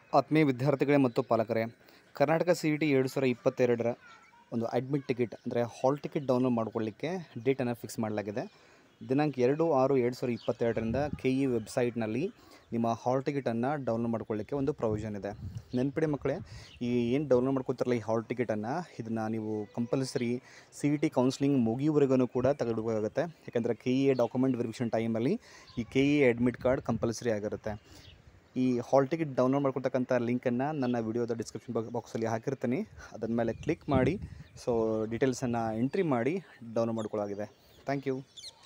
ಆತ್ಮೀಯ ವಿದ್ಯಾರ್ಥಿಗಳೇ ಮತ್ತು ಪಾಲಕರೇ ಕರ್ನಾಟಕ ಸಿ ಇ ಟಿ ಎರಡು ಸಾವಿರ ಇಪ್ಪತ್ತೆರಡರ ಒಂದು ಅಡ್ಮಿಟ್ ಟಿಕೆಟ್ ಅಂದರೆ ಹಾಲ್ ಟಿಕೆಟ್ ಡೌನ್ಲೋಡ್ ಮಾಡ್ಕೊಳ್ಳಿಕ್ಕೆ ಡೇಟನ್ನು ಫಿಕ್ಸ್ ಮಾಡಲಾಗಿದೆ ದಿನಾಂಕ ಎರಡು ಆರು ಎರಡು ಸಾವಿರ ಇಪ್ಪತ್ತೆರಡರಿಂದ ಕೆ ಇ ವೆಬ್ಸೈಟ್ನಲ್ಲಿ ನಿಮ್ಮ ಹಾಲ್ ಟಿಕೆಟನ್ನು ಡೌನ್ಲೋಡ್ ಮಾಡ್ಕೊಳ್ಳಿಕ್ಕೆ ಒಂದು ಪ್ರೊವಿಷನ್ ಇದೆ ನೆನ್ಪಿಡಿ ಮಕ್ಕಳೇ ಈ ಏನು ಡೌನ್ಲೋಡ್ ಮಾಡ್ಕೊತಾರಲ್ಲ ಈ ಹಾಲ್ ಟಿಕೆಟನ್ನು ಇದನ್ನು ನೀವು compulsory C E T counselling ಮುಗಿಯುವವರೆಗೂ ಕೂಡ ತೆಗೆದುಕೋಗುತ್ತೆ ಯಾಕಂದರೆ K E A document verification ಟೈಮಲ್ಲಿ ಈ K E A admit card compulsory ಆಗಿರುತ್ತೆ ಈ ಹಾಲ್ ಟಿಕೆಟ್ ಡೌನ್ಲೋಡ್ ಮಾಡ್ಕೊಳ್ತಕ್ಕಂಥ ಲಿಂಕನ್ನು ನನ್ನ ವಿಡಿಯೋದ ಡಿಸ್ಕ್ರಿಪ್ಷನ್ ಬಾಕ್ಸಲ್ಲಿ ಹಾಕಿರ್ತೀನಿ ಅದರ ಮೇಲೆ ಕ್ಲಿಕ್ ಮಾಡಿ ಸೊ ಡೀಟೇಲ್ಸನ್ನು ಎಂಟ್ರಿ ಮಾಡಿ ಡೌನ್ಲೋಡ್ ಮಾಡ್ಕೊಳ್ಳಾಗಿದೆ ಥ್ಯಾಂಕ್ ಯು